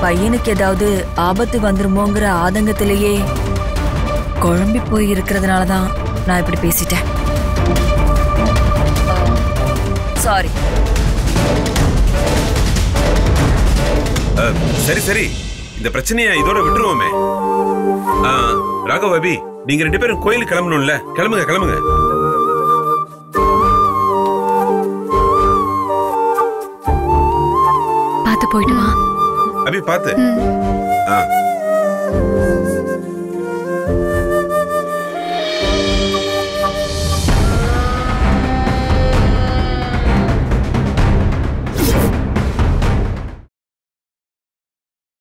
பையனுக்கு ஏதாவது ஆபத்து வந்துருமோங்கிற ஆதங்கத்திலேயே குழம்பி போய் இருக்கிறதுனால தான் நான் இப்படி பேசிட்டேன் சாரி அஹ், சரி சரி இந்த பிரச்சனையை இதோட விட்டுருவோமே ஆ, ராகவ் அபி நீங்க ரெண்டு பேரும் கோயிலுக்கு கிளம்பணும்ல கிளம்புங்க கிளம்புங்க பார்த்து போயிட்டு வா அபி பாத்து ம். ஆ